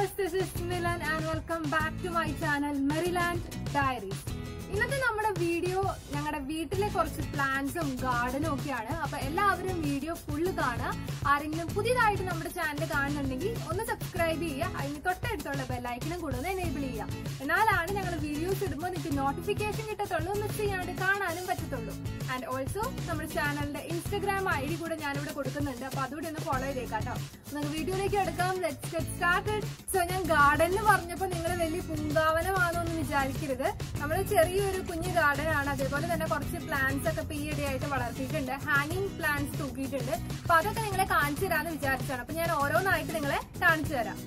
Viewers this is Milan and welcome back to my channel Merryland diaries ഇന്നത്തെ നമ്മുടെ video ഞങ്ങളുടെ വീട്ടിലെ കുറച്ച് പ്ലാന്റ്സും ഗാർഡനും ഒക്കെയാണ് അപ്പൊ എല്ലാവരും വീഡിയോ ഫുള്ള് കാണുക ആരെങ്കിലും പുതിയതായിട്ട് നമ്മുടെ ചാനൽ കാണുന്നുണ്ടെങ്കിൽ ഒന്ന് സബ്സ്ക്രൈബ് ചെയ്യുക അതിന് തൊട്ടടുത്തുള്ള ബെല്ലൈക്കനും കൂടെ ഒന്ന് എനേബിൾ ചെയ്യുക എന്നാലാണ് ഞങ്ങൾ വീഡിയോസ് ഇടുമ്പോൾ നിങ്ങൾക്ക് നോട്ടിഫിക്കേഷൻ കിട്ടത്തുള്ളൂ മിസ് ചെയ്യാണ്ട് കാണാനും പറ്റത്തുള്ളൂ ആൻഡ് ഓൾസോ നമ്മുടെ ചാനലിന്റെ ഇൻസ്റ്റഗ്രാം ഐ ഡി കൂടെ ഞാനിവിടെ കൊടുക്കുന്നുണ്ട് അപ്പൊ അതുകൂടി ഒന്ന് ഫോളോ ചെയ്തേക്കാം കേട്ടോ നമുക്ക് വീഡിയോയിലേക്ക് എടുക്കാം ലെറ്റ്സ് ഗെറ്റ് സ്റ്റാർട്ടഡ് സോ ഞാൻ ഗാർഡനിൽ പറഞ്ഞപ്പോൾ നിങ്ങൾ വലിയ പൂങ്കാവനമാണെന്നൊന്നും വിചാരിക്കരുത് നമ്മൾ ചെറിയൊരു കുഞ്ഞു ഗാർഡൻ ആണ് അതേപോലെ തന്നെ കുറച്ച് പ്ലാന്റ്സ് ഒക്കെ ഇപ്പൊ ഈയിടെയായിട്ട് വളർത്തിയിട്ടുണ്ട് ഹാങ്ങിങ് പ്ലാന്റ്സ് തൂക്കിയിട്ടുണ്ട് അപ്പൊ അതൊക്കെ നിങ്ങളെ കാണിച്ചു തരാന്ന് വിചാരിച്ചാണ് അപ്പൊ ഞാൻ ഓരോന്നായിട്ട് നിങ്ങളെ കാണിച്ചു തരാം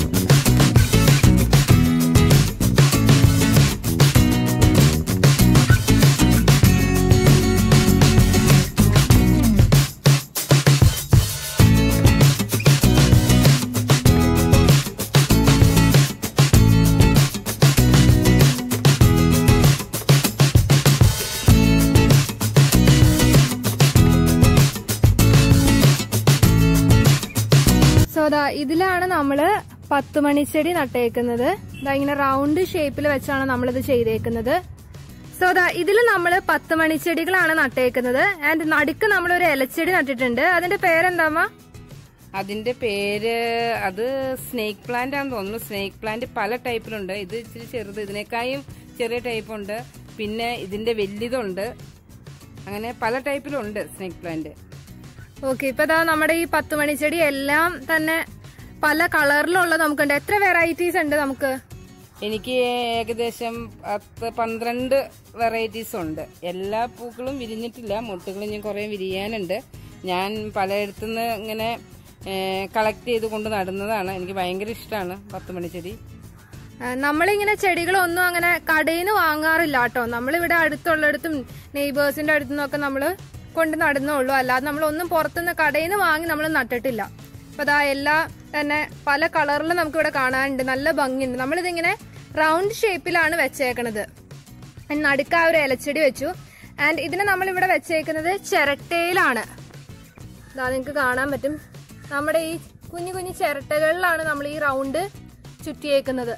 സോ ദാ ഇതിലാണ് നമ്മള് പത്ത് മണിച്ചെടി നട്ടേക്കുന്നത് ദാ ഇങ്ങനെ റൗണ്ട് ഷേപ്പിൽ വെച്ചാണ് നമ്മളിത് ചെയ്തേക്കുന്നത് സോ ദാ ഇതിൽ നമ്മൾ പത്ത് മണിച്ചെടികളാണ് നട്ടേക്കുന്നത് ആൻഡ് നടുക്ക് നമ്മൾ ഒരു ഇലച്ചെടി നട്ടിട്ടുണ്ട് അതിന്റെ പേരെന്താമ്മ അതിന്റെ പേര് അത് സ്നേക്ക് പ്ലാന്റ് ആണെന്ന് തോന്നുന്നു സ്നേക്ക് പ്ലാന്റ് പല ടൈപ്പിലുണ്ട് ഇത് ഇച്ചിരി ചെറുത് ഇതിനേക്കായും ചെറിയ ടൈപ്പ് ഉണ്ട് പിന്നെ ഇതിന്റെ വലിയതുണ്ട് അങ്ങനെ പല ടൈപ്പിലുണ്ട് സ്നേക്ക് പ്ലാന്റ് ഓക്കെ ഇപ്പൊ ദാ നമ്മുടെ ഈ പത്ത് മണിച്ചെടി എല്ലാം തന്നെ പല കളറിലുള്ള നമുക്കുണ്ട് എത്ര വെറൈറ്റീസ് ഉണ്ട് നമുക്ക് എനിക്ക് ഏകദേശം പത്ത് പന്ത്രണ്ട് വെറൈറ്റീസ് ഉണ്ട് എല്ലാ പൂക്കളും വിരിഞ്ഞിട്ടില്ല മുട്ടുകൾ ഇനി കുറെ വിരിയാനുണ്ട് ഞാൻ പലയിടത്തുനിന്ന് ഇങ്ങനെ കളക്ട് ചെയ്ത് കൊണ്ട് നടുന്നതാണ് എനിക്ക് ഭയങ്കര ഇഷ്ടമാണ് പത്ത് മണിച്ചെടി ആ, നമ്മളിങ്ങനെ ചെടികളൊന്നും അങ്ങനെ കടയിൽ നിന്ന് വാങ്ങാറില്ല കേട്ടോ നമ്മളിവിടെ അടുത്തുള്ളിടത്തും നെയ്ബേഴ്സിന്റെ അടുത്തു നിന്നൊക്കെ നമ്മൾ കൊണ്ട് നടുന്നുള്ളൂ അല്ലാതെ നമ്മളൊന്നും പുറത്തുനിന്ന് കടയിൽ നിന്ന് വാങ്ങി നമ്മൾ നട്ടിട്ടില്ല അപ്പൊ അതാ എല്ലാ തന്നെ പല കളറിലും നമുക്ക് ഇവിടെ കാണാനുണ്ട് നല്ല ഭംഗിയുണ്ട് നമ്മളിതിങ്ങനെ റൗണ്ട് ഷേപ്പിലാണ് വെച്ചേക്കണത് And നടുക്ക് ആ ഒരു ഇലച്ചെടി വെച്ചു ആൻഡ് ഇതിനെ നമ്മൾ ഇവിടെ വെച്ചേക്കുന്നത് ചിരട്ടയിലാണ് ഇതാ നിങ്ങൾക്ക് കാണാൻ പറ്റും നമ്മുടെ ഈ കുഞ്ഞു കുഞ്ഞു ചിരട്ടകളിലാണ് നമ്മൾ ഈ റൗണ്ട് ചുറ്റിയേക്കുന്നത്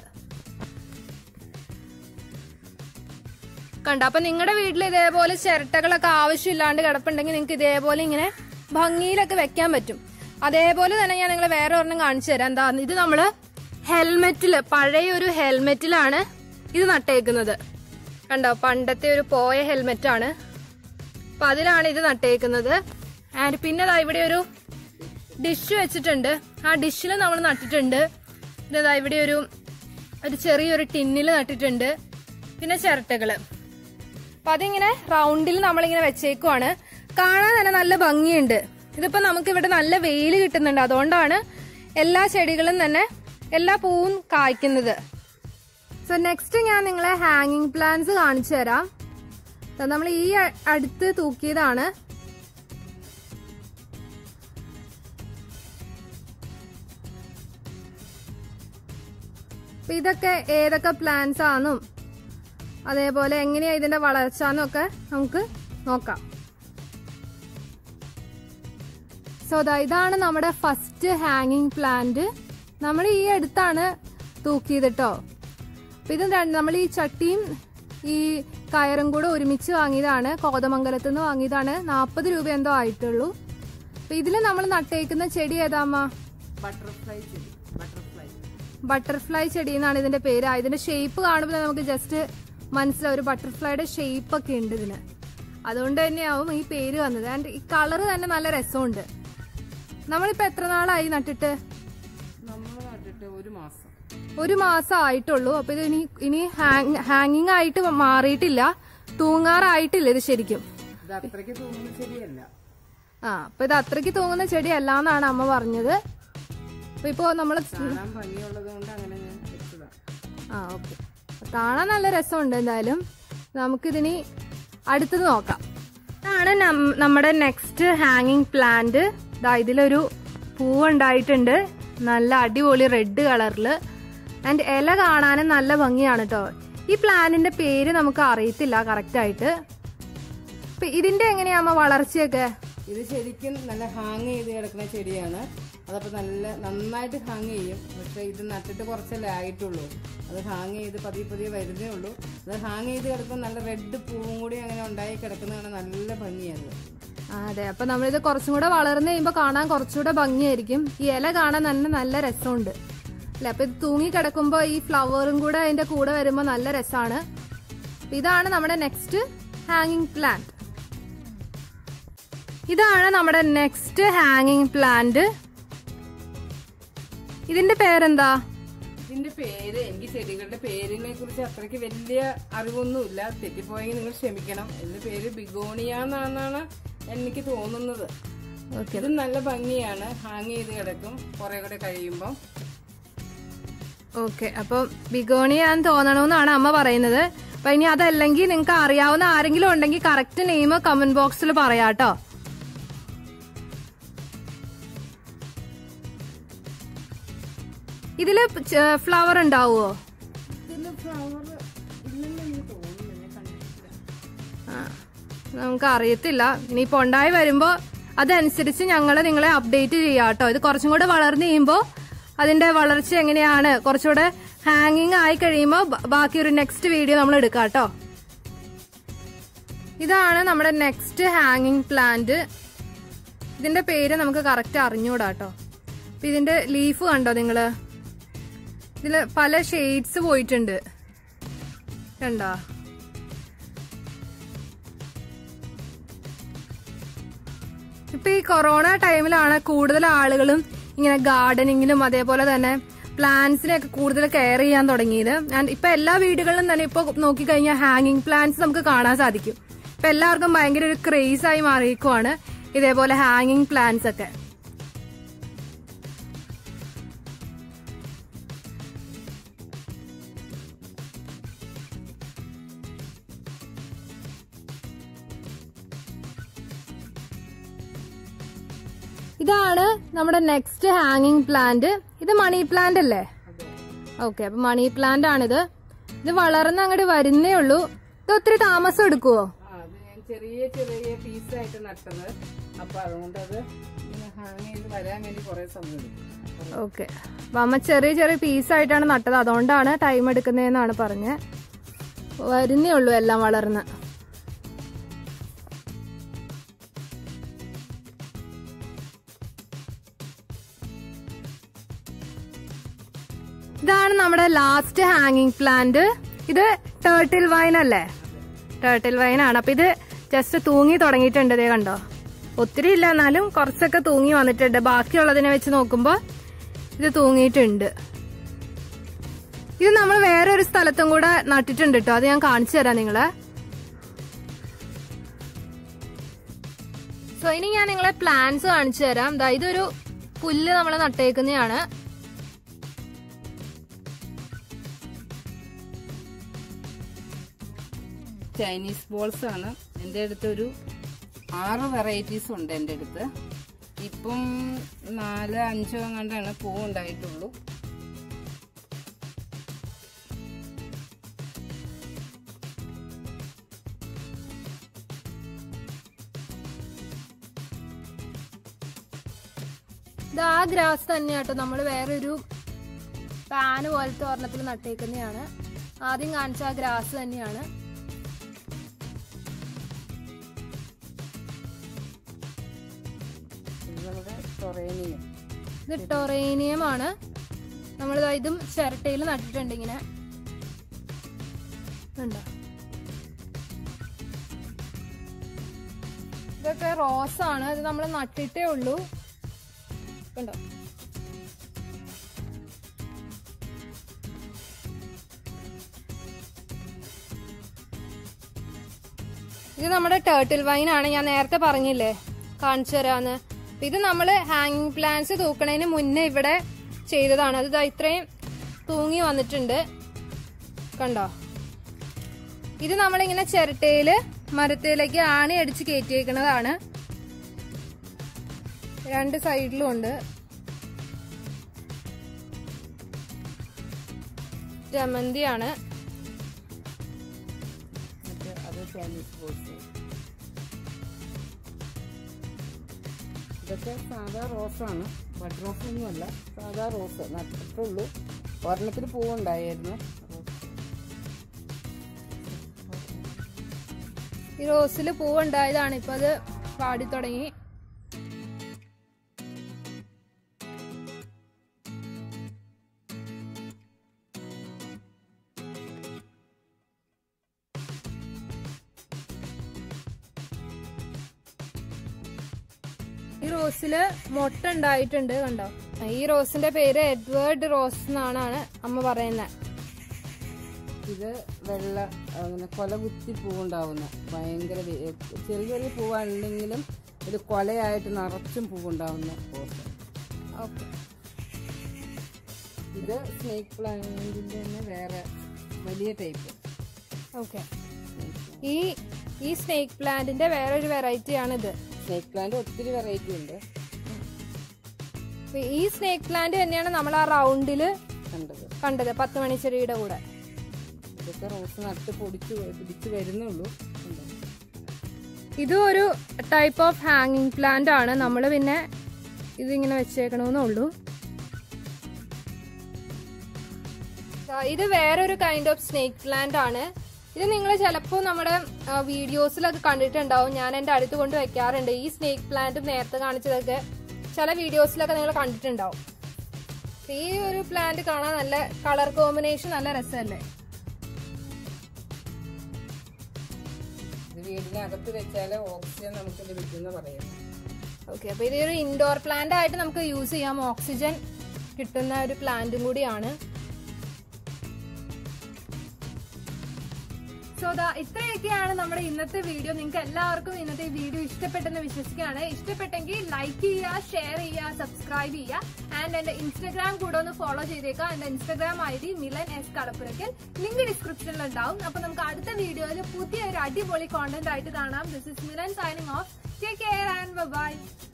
കണ്ട അപ്പൊ നിങ്ങളുടെ വീട്ടിൽ ഇതേപോലെ ചിരട്ടകളൊക്കെ ആവശ്യമില്ലാണ്ട് കിടപ്പുണ്ടെങ്കിൽ നിങ്ങൾക്ക് ഇതേപോലെ ഇങ്ങനെ ഭംഗിയിലൊക്കെ വെക്കാൻ പറ്റും അതേപോലെ തന്നെ ഞാൻ നിങ്ങളെ വേറെ ഒരെണ്ണം കാണിച്ചു തരാം എന്താ ഇത് നമ്മള് ഹെൽമെറ്റില് പഴയ ഒരു ഹെൽമെറ്റിലാണ് ഇത് നട്ടേക്കുന്നത് കണ്ടോ പണ്ടത്തെ ഒരു പോയ ഹെൽമെറ്റ് ആണ് അപ്പൊ അതിലാണ് ഇത് നട്ടേക്കുന്നത് ആൻഡ് പിന്നെ ദാ ഇവിടെ ഒരു ഡിഷ് വെച്ചിട്ടുണ്ട് ആ ഡിഷിൽ നമ്മൾ നട്ടിട്ടുണ്ട് പിന്നെ ദാ ഇവിടെ ഒരു ഒരു ചെറിയൊരു ടിന്നിൽ നട്ടിട്ടുണ്ട് പിന്നെ ചിരട്ടകള് അപ്പൊ അതിങ്ങനെ റൗണ്ടിൽ നമ്മളിങ്ങനെ വെച്ചേക്കുവാണ് കാണാൻ തന്നെ നല്ല ഭംഗിയുണ്ട് ഇതിപ്പോ നമുക്ക് ഇവിടെ നല്ല വെയിൽ കിട്ടുന്നുണ്ട് അതുകൊണ്ടാണ് എല്ലാ ചെടികളും തന്നെ എല്ലാ പൂവും കായ്ക്കുന്നത് സോ നെക്സ്റ്റ് ഞാൻ നിങ്ങളെ ഹാങ്ങിങ് പ്ലാന്റ്സ് കാണിച്ചു തരാം നമ്മൾ ഈ അ- അടുത്ത് തൂക്കിയതാണ് അപ്പൊ ഇതൊക്കെ ഏതൊക്കെ പ്ലാന്റ്സ് ആണെന്നും അതേപോലെ എങ്ങനെയാ ഇതിന്റെ വളർച്ച എന്നൊക്കെ നമുക്ക് നോക്കാം സോ ദാ ഇതാണ് നമ്മുടെ ഫസ്റ്റ് ഹാങ്ങിങ് പ്ലാന്റ് നമ്മൾ ഈ അടുത്താണ് തൂക്കിയത് കേട്ടോ അപ്പൊ ഇത് രണ്ട് നമ്മൾ ഈ ചട്ടിയും ഈ കയറും കൂടെ ഒരുമിച്ച് വാങ്ങിയതാണ് കോതമംഗലത്ത് നിന്ന് വാങ്ങിയതാണ് നാൽപ്പത് രൂപ എന്തോ ആയിട്ടുള്ളൂ അപ്പൊ ഇതിൽ നമ്മൾ നട്ടേക്കുന്ന ചെടി ഏതാമ്മ ബട്ടർഫ്ലൈ ചെടി ബട്ടർഫ്ലൈ ബട്ടർഫ്ലൈ ചെടി എന്നാണ് ഇതിന്റെ പേര് ആ, ഇതിന്റെ ഷേപ്പ് കാണുമ്പോൾ നമുക്ക് ജസ്റ്റ് മനസ്സിലാവും ഒരു ബട്ടർഫ്ലൈയുടെ ഷേപ്പ് ഒക്കെ ഉണ്ട് ഇതിന് അതുകൊണ്ട് തന്നെയാവും ഈ പേര് വന്നത് ആൻഡ് ഈ കളറ് തന്നെ നല്ല രസമുണ്ട് നമ്മളിപ്പോ എത്ര നാളായി നട്ടിട്ട് നമ്മൾ നട്ടിട്ട് ഒരു മാസം ഒരു മാസം ആയിട്ടുള്ളൂ അപ്പൊ ഇത് ഇനി ഇനി ഹാങ്ങിങ് ആയിട്ട് മാറിയിട്ടില്ല തൂങ്ങാറായിട്ടില്ല ഇത് ശരിക്കും ഇത് അത്രയ്ക്ക് തോന്നുന്ന ചെടിയല്ല ആ അപ്പൊ ഇത് അത്രയ്ക്ക് തൂങ്ങുന്ന ചെടിയല്ല എന്നാണ് അമ്മ പറഞ്ഞത് അപ്പൊ ഇപ്പോ നമ്മള് കാണാൻ ഭംഗിയുള്ളത് കൊണ്ട് അങ്ങനെ ഞാൻ വെച്ചതാ ആ ഓക്കെ കാണാൻ നല്ല രസമുണ്ട് എന്തായാലും നമുക്കിതിനി അടുത്തത് നോക്കാം ഇതാണ് നം- നമ്മുടെ നെക്സ്റ്റ് ഹാങ്ങിങ് പ്ലാന്റ് ദാ ഇതിലൊരു പൂവുണ്ടായിട്ടുണ്ട് നല്ല അടിപൊളി റെഡ് കളറില് ആൻഡ് ഇല കാണാനും നല്ല ഭംഗിയാണ് കേട്ടോ ഈ പ്ലാന്റിന്റെ പേര് നമുക്ക് അറിയത്തില്ല കറക്റ്റ് ആയിട്ട് അപ്പൊ ഇതിന്റെ എങ്ങനെയാമ്മ വളർച്ചയൊക്കെ ഇത് ശരിക്കും നല്ല ഹാങ് ചെയ്ത് കിടക്കുന്ന ചെടിയാണ് അതപ്പോൾ നല്ല നന്നായിട്ട് ഹാങ് ചെയ്യും പക്ഷേ ഇത് നട്ടിട്ട് കുറച്ചല്ലേ ആയിട്ടുള്ളൂ അത് ഹാങ് ചെയ്ത് പതിയെ പതിയെ വരുന്നേ ഉള്ളൂ അത് ഹാങ് ചെയ്ത് കിടക്കുമ്പോൾ നല്ല റെഡ് പൂവും കൂടി അങ്ങനെ ഉണ്ടായി കിടക്കുന്നതാണ് നല്ല ഭംഗിയാണ് ആ, അതെ അപ്പൊ നമ്മളിത് കുറച്ചും കൂടെ വളർന്നു കഴിയുമ്പോൾ കാണാൻ കുറച്ചുകൂടെ ഭംഗിയായിരിക്കും ഈ ഇല കാണാൻ തന്നെ നല്ല രസമുണ്ട് അല്ലെ അപ്പൊ ഇത് തൂങ്ങി കിടക്കുമ്പോൾ ഈ ഫ്ലവറും കൂടെ അതിന്റെ കൂടെ വരുമ്പോൾ നല്ല രസമാണ് ഇതാണ് നമ്മുടെ നെക്സ്റ്റ് ഹാങ്ങിങ് പ്ലാന്റ് ഇതാണ് നമ്മുടെ നെക്സ്റ്റ് ഹാങ്ങിങ് പ്ലാന്റ് ഇതിന്റെ പേരെന്താ ഇതിന്റെ പേര് എനിക്ക് ചെടികളുടെ പേരിനെ കുറിച്ച് അത്രയ്ക്ക് വലിയ അറിവൊന്നുമില്ല തെറ്റിപ്പോയെങ്കിൽ നിങ്ങൾ ക്ഷമിക്കണം ഇതിന്റെ പേര് ബിഗോണിയ എന്നാണ് എനിക്ക് തോന്നുന്നത് ഓക്കെ ഇത് നല്ല ഭംഗിയാണ് ഹാങ് ചെയ്ത് കിടക്കും കുറെ കൂടെ കഴിയുമ്പോൾ ഓക്കെ അപ്പൊ ബിഗോണിയാന്ന് തോന്നണമെന്നാണ് അമ്മ പറയുന്നത് അപ്പൊ ഇനി അതല്ലെങ്കിൽ നിങ്ങൾക്ക് അറിയാവുന്ന ആരെങ്കിലും ഉണ്ടെങ്കിൽ കറക്റ്റ് നെയിം കമന്റ് ബോക്സിൽ പറയാട്ടോ ഇതില് ഫ്ലവർ ഉണ്ടാവുമോ ഇതില് ഫ്ലവർ ഇല്ലെന്ന് എനിക്ക് തോന്നുന്നു ഞാൻ കണ്ടിട്ടില്ല ആ, നമുക്ക് അറിയത്തില്ല ഇനിയിപ്പോ ഉണ്ടായി വരുമ്പോ അതനുസരിച്ച് ഞങ്ങൾ നിങ്ങളെ അപ്ഡേറ്റ് ചെയ്യാം കേട്ടോ ഇത് കുറച്ചും കൂടെ വളർന്നു കഴിയുമ്പോൾ അതിന്റെ വളർച്ച എങ്ങനെയാണ് കുറച്ചുകൂടെ ഹാങ്ങിങ് ആയി കഴിയുമ്പോൾ ബ- ബാക്കി ഒരു നെക്സ്റ്റ് വീഡിയോ നമ്മൾ എടുക്കാം കേട്ടോ ഇതാണ് നമ്മുടെ നെക്സ്റ്റ് ഹാങ്ങിങ് പ്ലാന്റ് ഇതിന്റെ പേര് നമുക്ക് കറക്റ്റ് അറിഞ്ഞൂടാ കേട്ടോ അപ്പൊ ഇതിന്റെ ലീഫ് കണ്ടോ നിങ്ങള് ഇതില് പല ഷെയ്ഡ്സ് പോയിട്ടുണ്ട് കണ്ടോ ഇപ്പൊ ഈ കൊറോണ ടൈമിലാണ് കൂടുതൽ ആളുകളും ഇങ്ങനെ ഗാർഡനിങ്ങിലും അതേപോലെ തന്നെ പ്ലാന്റ്സിനെയൊക്കെ കൂടുതൽ കെയർ ചെയ്യാൻ തുടങ്ങിയത് ആൻഡ് ഇപ്പൊ എല്ലാ വീടുകളിലും തന്നെ ഇപ്പൊ നോക്കിക്കഴിഞ്ഞാൽ ഹാങ്ങിങ് പ്ലാന്റ്സ് നമുക്ക് കാണാൻ സാധിക്കും ഇപ്പൊ എല്ലാവർക്കും ഭയങ്കര ഒരു ക്രേസ് ആയി മാറിയിരിക്കുവാണ് ഇതേപോലെ ഹാങ്ങിങ് പ്ലാന്റ്സ് ഒക്കെ ഇതാണ് നമ്മുടെ നെക്സ്റ്റ് ഹാങ്ങിങ് പ്ലാന്റ് ഇത് മണി പ്ലാന്റ് അല്ലേ ഓക്കെ അപ്പൊ മണി പ്ലാന്റ് ആണിത് ഇത് വളർന്ന് അങ്ങോട്ട് വരുന്നേ ഉള്ളൂ ഇത് ഒത്തിരി താമസം എടുക്കുവോ ആ അത് ഞാൻ ചെറിയ ചെറിയ പീസായിട്ട് നട്ടത് അപ്പൊ അതുകൊണ്ട് അത് ഇങ്ങനെ ഹാങ് ചെയ്ത് വരാൻ വേണ്ടി കുറെ സമയം എടുക്കും ഓക്കെ അപ്പൊ അമ്മ ചെറിയ ചെറിയ പീസായിട്ടാണ് നട്ടത് അതുകൊണ്ടാണ് ടൈം എടുക്കുന്നതെന്നാണ് പറഞ്ഞത് വരുന്നേ ഉള്ളൂ എല്ലാം വളർന്ന് ഇതാണ് നമ്മുടെ ലാസ്റ്റ് ഹാങ്ങിങ് പ്ലാന്റ് ഇത് ടേർട്ടിൽ വൈൻ അല്ലേ ടേർട്ടിൽ വൈൻ ആണ് അപ്പൊ ഇത് ജസ്റ്റ് തൂങ്ങി തുടങ്ങിയിട്ടുണ്ട് ഇതേ കണ്ടോ ഒത്തിരി ഇല്ല എന്നാലും കുറച്ചൊക്കെ തൂങ്ങി വന്നിട്ടുണ്ട് ബാക്കിയുള്ളതിനെ വെച്ച് നോക്കുമ്പോൾ ഇത് തൂങ്ങിയിട്ടുണ്ട് ഇത് നമ്മൾ വേറെ ഒരു സ്ഥലത്തും കൂടെ നട്ടിട്ടുണ്ട് കേട്ടോ അത് ഞാൻ കാണിച്ചു തരാം നിങ്ങളെ സോ ഇനി ഞാൻ നിങ്ങളെ പ്ലാന്റ്സ് കാണിച്ചു തരാം ദാ ഇതൊരു പുല്ല് നമ്മൾ നട്ടേക്കുന്നതാണ് ചൈനീസ് ബോൾസ് ആണ് എൻ്റെ അടുത്ത് ഒരു ആറ് വെറൈറ്റീസ് ഉണ്ട് എൻ്റെ അടുത്ത് ഇപ്പം നാല് അഞ്ചോ എങ്ങാണ്ടാണ് പൂ ഉണ്ടായിട്ടുള്ളൂ ഇത് ആ ഗ്രാസ് തന്നെയാട്ടോ നമ്മൾ വേറൊരു പാന് പോലത്തെ ഒരെണ്ണത്തിൽ നട്ടേക്കുന്നതാണ് ആദ്യം കാണിച്ച ആ ഗ്രാസ് തന്നെയാണ് ഇത് നമ്മുടെ ടൊറേനിയം ഇത് ടൊറേനിയം ആണ് നമ്മൾ ഇതും ചിരട്ടയിൽ നട്ടിട്ടുണ്ട് ഇങ്ങനെ കണ്ടോ ഇതൊക്കെ റോസ് ആണ് ഇത് നമ്മൾ നട്ടിട്ടേ ഉള്ളൂ കണ്ടോ ഇത് നമ്മുടെ ടേർട്ടിൽ വൈൻ ആണ് ഞാൻ നേരത്തെ പറഞ്ഞില്ലേ കാണിച്ചു തരാന്ന് അപ്പൊ ഇത് നമ്മൾ ഹാങ്ങിങ് പ്ലാന്റ്സ് തൂക്കണതിന് മുന്നേ ഇവിടെ ചെയ്തതാണ് അത് ദാ ഇത്രയും തൂങ്ങി വന്നിട്ടുണ്ട് കണ്ടോ ഇത് നമ്മളിങ്ങനെ ചിരട്ടയില് മരത്തിലേക്ക് ആണി അടിച്ച് കയറ്റിയേക്കുന്നതാണ് രണ്ട് സൈഡിലും ഉണ്ട് ജമന്തിയാണ് മറ്റേ അത് ചൈനീസ് ബോൾസ് ഇതൊക്കെ സാധാ റോസാണ് ബഡ് റോസ് ഒന്നുമല്ല സാധാ റോസ് നട്ടിട്ടുള്ളൂ ഒരെണ്ണത്തിൽ പൂവുണ്ടായിരുന്നു ഈ റോസിൽ പൂവുണ്ടായതാണ് ഇപ്പൊ അത് പാടി തുടങ്ങി ഈ റോസില് മൊട്ട ഉണ്ടായിട്ടുണ്ട് കണ്ടോ ഈ റോസിന്റെ പേര് എഡ്വേർഡ് റോസ് എന്നാണ് അമ്മ പറയുന്നത് ഇത് വെള്ള അങ്ങനെ കൊല കുത്തി പൂവുണ്ടാവുന്ന ഭയങ്കര വെ- ചെറിയ ചെറിയ പൂവാണെങ്കിലും ഇത് കൊലയായിട്ട് നിറച്ചും പൂവുണ്ടാവുന്ന റോസ് ഓക്കെ ഇത് സ്നേക്ക് പ്ലാന്റിന്റെ തന്നെ വേറെ വലിയ ടൈപ്പ് ഓക്കെ ഈ ഈ സ്നേക്ക് പ്ലാന്റിന്റെ വേറൊരു വെറൈറ്റി ആണിത് സ്നേക്ക് പ്ലാന്റ് ഒത്തിരി വെറൈറ്റി ഉണ്ട് അപ്പൊ ഈ സ്നേക്ക് പ്ലാന്റ് തന്നെയാണ് നമ്മൾ ആ റൗണ്ടില് കണ്ടത് കണ്ടത് പത്ത് മണിച്ചെടിയുടെ കൂടെ ഇതൊക്കെ റോസ് നട്ട് പൊടിച്ച് പിടിച്ച് വരുന്നുള്ളൂ കണ്ടോ? ഇതും ഒരു ടൈപ്പ് ഓഫ് ഹാങ്ങിങ് പ്ലാന്റ് ആണ് നമ്മൾ പിന്നെ ഇതിങ്ങനെ വെച്ചേക്കണമെന്നേ ഉള്ളൂ ദാ ഇത് വേറൊരു കൈൻഡ് ഓഫ് സ്നേക്ക് പ്ലാന്റ് ആണ് ഇത് നിങ്ങൾ ചിലപ്പോൾ നമ്മുടെ വീഡിയോസിലൊക്കെ കണ്ടിട്ടുണ്ടാവും ഞാൻ എൻ്റെ അടുത്ത് കൊണ്ട് വെക്കാറുണ്ട് ഈ സ്നേക്ക് പ്ലാന്റ് നേരത്തെ കാണിച്ചതൊക്കെ ചില വീഡിയോസിലൊക്കെ നിങ്ങൾ കണ്ടിട്ടുണ്ടാവും അപ്പൊ ഈ ഒരു പ്ലാന്റ് കാണാൻ നല്ല കളർ കോമ്പിനേഷൻ നല്ല രസമല്ലേ ഇത് വീടിനകത്ത് വെച്ചാൽ ഓക്സിജൻ നമുക്ക് ലഭിക്കുന്ന പറയുന്നു ഓക്കെ അപ്പൊ ഇത് ഒരു ഇൻഡോർ പ്ലാന്റ് ആയിട്ട് നമുക്ക് യൂസ് ചെയ്യാം ഓക്സിജൻ കിട്ടുന്ന ഒരു പ്ലാന്റും കൂടിയാണ് സോ ദാ ഇത്രയൊക്കെയാണ് നമ്മുടെ ഇന്നത്തെ വീഡിയോ നിങ്ങൾക്ക് എല്ലാവർക്കും ഇന്നത്തെ വീഡിയോ ഇഷ്ടപ്പെട്ടെന്ന് വിശ്വസിക്കുകയാണ് ഇഷ്ടപ്പെട്ടെങ്കിൽ ലൈക്ക് ചെയ്യുക ഷെയർ ചെയ്യുക സബ്സ്ക്രൈബ് ചെയ്യുക ആൻഡ് എന്റെ ഇൻസ്റ്റഗ്രാം കൂടെ ഒന്ന് ഫോളോ ചെയ്തേക്കാം എന്റെ Instagram I D Milan S Kalappurakkal link ഡിസ്ക്രിപ്ഷനിൽ ഉണ്ടാവും അപ്പൊ നമുക്ക് അടുത്ത വീഡിയോയിൽ പുതിയ ഒരു അടിപൊളി കോണ്ടന്റ് ആയിട്ട് കാണാം this is Milan signing off take care and by